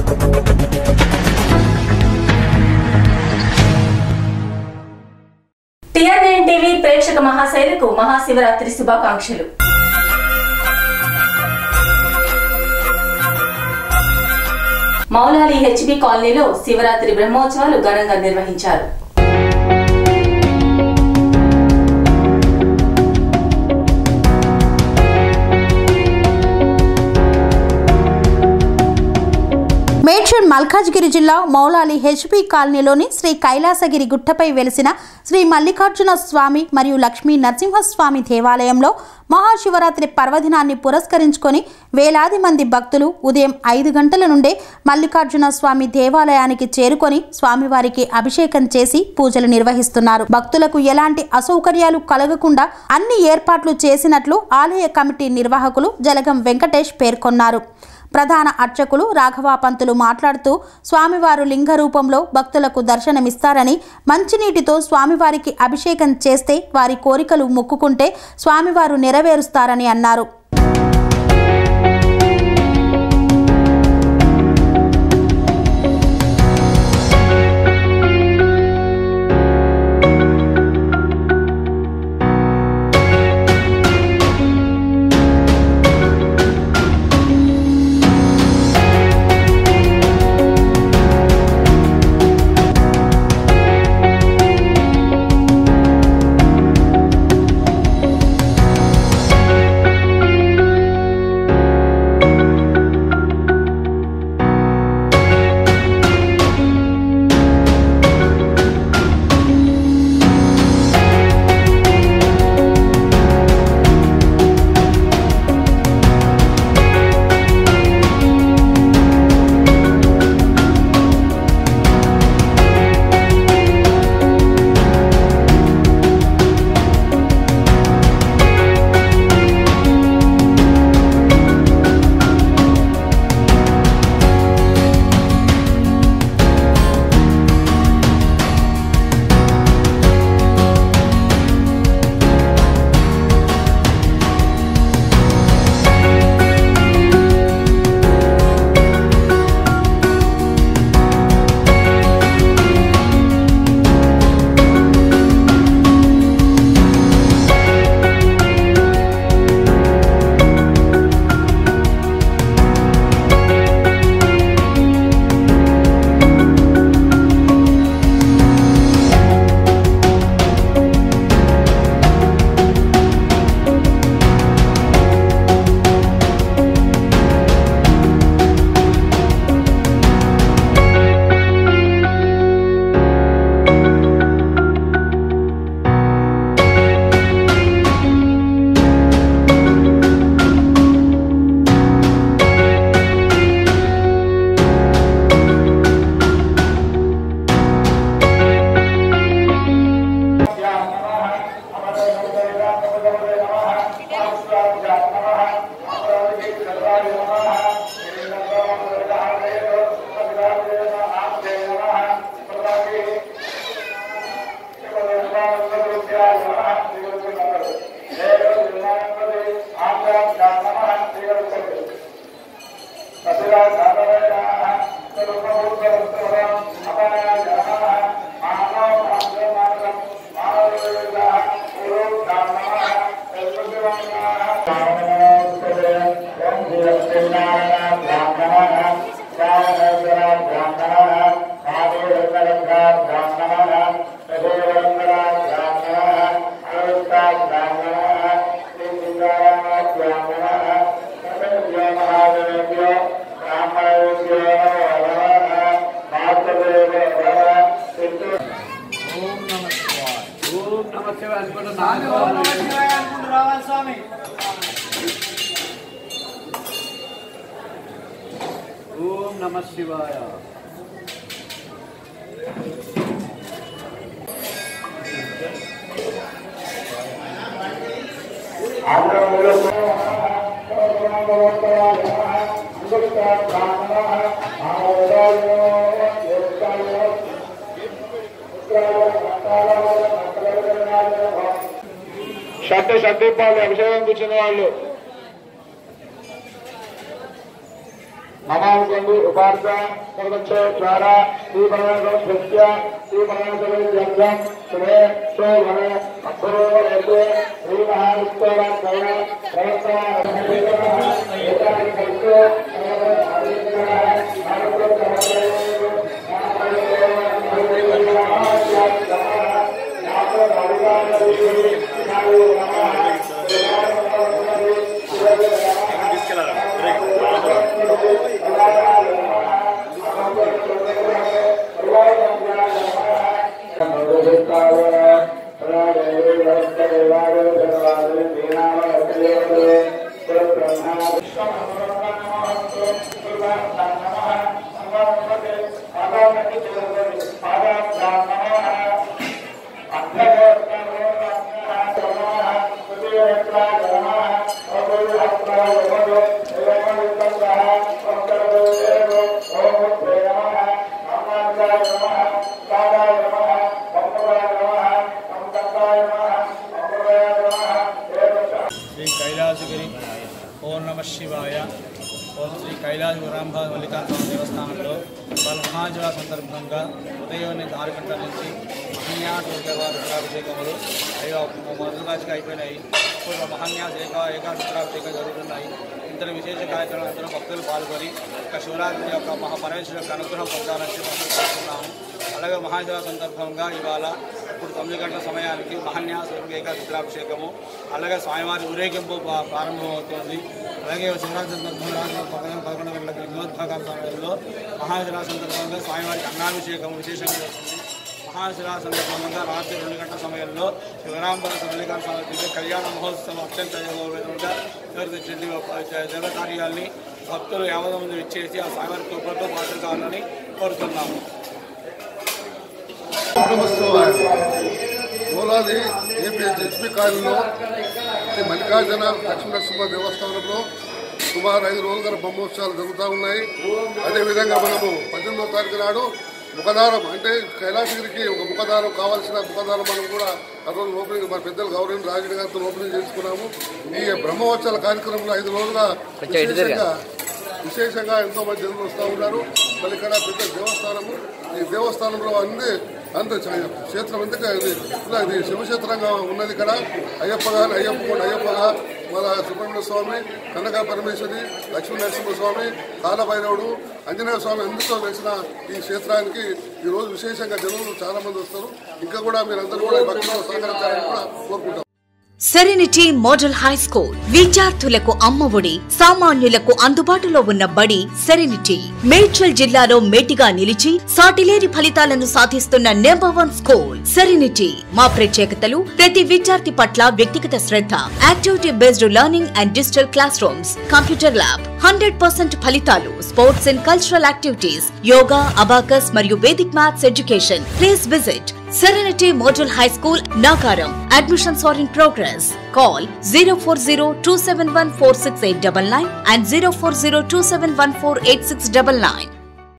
TR nine TV ప్రేక్షక మహాశైలకు మహాశివరాత్రి శుభాకాంక్షలు Moula Ali HB కాలనీలో శివరాత్రి బ్రహ్మోత్సవాలు ఘనంగా నిర్వహించారు మేడ్చల్ మల్కాజ్గిరి జిల్లా మౌలాలి హెచ్పి కాలనీలోని శ్రీ కైలాసగిరి గుట్టపై వెలిసిన శ్రీ మల్లికార్జున స్వామి మరియు లక్ష్మీ నరసింహస్వామి దేవాలయంలో మహాశివరాత్రి పర్వదినాన్ని పురస్కరించుకొని వేలాది మంది భక్తులు ఉదయం ఐదు గంటల నుండే మల్లికార్జున స్వామి దేవాలయానికి చేరుకొని స్వామివారికి అభిషేకం చేసి పూజలు నిర్వహిస్తున్నారు భక్తులకు ఎలాంటి అసౌకర్యాలు కలగకుండా అన్ని ఏర్పాట్లు చేసినట్లు ఆలయ కమిటీ నిర్వాహకులు జలగం వెంకటేష్ పేర్కొన్నారు ప్రధాన అర్చకులు రాఘవ పంతులు మాట్లాడుతూ స్వామివారు లింగ రూపంలో భక్తులకు దర్శనమిస్తారని మంచినీటితో స్వామివారికి అభిషేకం చేస్తే వారి కోరికలు మొక్కుకుంటే స్వామివారు నెరవేరుస్తారని అన్నారు ఓం నమ శివాయ షర్ట్ షర్ట్ ఇప్పాలి అభిషేకం కూర్చున్న వాళ్ళు నమాంకండి ఉపార్జ సర్వంతో ద్వారా శ్రీపరాగం భృత్య శ్రీపరాగం శుభే శోభన అప్పురోగే శ్రీ మహావిష్ణురాత్మయ శ్రీ కైలాసగిరి ఓం నమ శివాయ ఓం శ్రీ కైలాస గురాంబ మల్లికార్జున దేవస్థానంలో వాళ్ళ మహాజీవ సందర్భంగా ఉదయం ఆరు గంటల నుంచి మహాన్యాస రుద్రాభిషేకములు అయ్యో మొదటి రాశిగా అయిపోయినాయి ఇప్పుడు మహాన్యాస ఏకా ఏకాశుద్రాభిషేకం జరుగుతున్నాయి ఇతర విశేష కార్యక్రమాలు అందరూ భక్తులు పాల్గొని యొక్క శివరాత్రి యొక్క మహాపరమేశ్వర యొక్క అనుగ్రహం పొందాలని మనం కోరుతున్నాము అలాగే మహాశివ సందర్భంగా ఇవాళ ఇప్పుడు తొమ్మిది గంటల సమయానికి మహాన్యాస ఏకాశుద్రాభిషేకము అలాగే స్వామివారి ఊరేగింపు ప్రా- ప్రారంభమవుతోంది అలాగే శివరాత్రి సందర్భంగా పదకొండు పదకొండు గంటలకు వినోద్భాగాల సమయంలో మహాశివ సందర్భంగా స్వామివారికి అన్నాభిషేకం విశేషంగా జరుగుతుంది మహాశివ సందర్భంగా రాత్రి రెండు గంటల సమయంలో శివరాంబర మల్లికార్జున స్వామి కళ్యాణ మహోత్సవం అత్యంత వైభవంగా జరుగుతుంది దేవ కార్యాల్ని భక్తులు యావత మంది ఇచ్చేసి ఆ స్వామివారి కృపతో పాటు కావాలని కోరుతున్నాము నమస్తవాయ మూలాది ఏపీ హెచ్పి కాలనీలో శ్రీ మల్లికార్జున లక్ష్మీనరసింహ దేవస్థానంలో సుమారు ఐదు రోజుల బ్రహ్మోత్సవాలు జరుగుతూ ఉన్నాయి అదేవిధంగా మనము పద్దెనిమిదో తారీఖు నాడు ముఖదారం అంటే కైలాసగిరికి ఒక ముఖదారం కావాల్సిన ముఖదారం మనం కూడా ఆ రోజు ఓపెనింగ్ మన పెద్దలు గౌరవం రాజుడి గారితో ఓపెనింగ్ చేసుకున్నాము ఈ బ్రహ్మోత్సవాల కార్యక్రమంలో ఐదు రోజుల విశేషంగా విశేషంగా ఎంతో మంది జనులు వస్తూ ఉన్నారు మళ్ళీ ఇక్కడ పెద్ద దేవస్థానము ఈ దేవస్థానంలో అన్ని అంత చ- క్షేత్రం ఎందుకు ఇది ఇలా ఇది శివక్షేత్రంగా ఉన్నది ఇక్కడ అయ్యప్ప గారు అయ్యప్ప కూడా అయ్యప్పగా మన సుబ్రహ్మణ్య స్వామి కనక పరమేశ్వరి లక్ష్మీ నరసింహ స్వామి కాలభైరవుడు ఆంజనేయ స్వామి అందుతో వేసిన ఈ క్షేత్రానికి ఈ రోజు విశేషంగా జనులు చాలా మంది వస్తారు ఇంకా కూడా మీరందరూ కూడా ఈ భక్తులు సహకరించాలని కూడా కోరుకుంటాం సెరెనిటీ మోడల్ హై స్కూల్ విద్యార్థులకు అమ్మఒడి సామాన్యులకు అందుబాటులో ఉన్న బడి సెరెనిటీ మేడ్చల్ జిల్లాలో మేటిగా నిలిచి సాటిలేని ఫలితాలను సాధిస్తున్న నెంబర్ వన్ స్కూల్ సెరెనిటీ మా ప్రత్యేకతలు ప్రతి విద్యార్థి పట్ల వ్యక్తిగత శ్రద్ధ activity based learning and digital classrooms computer lab hundred percent ఫలితాలు sports and cultural activities yoga abacus మరియు Vedic maths education please visit Serenity Model High School, Nagaram. Admissions are in progress. Call 040 and 040 271 48699.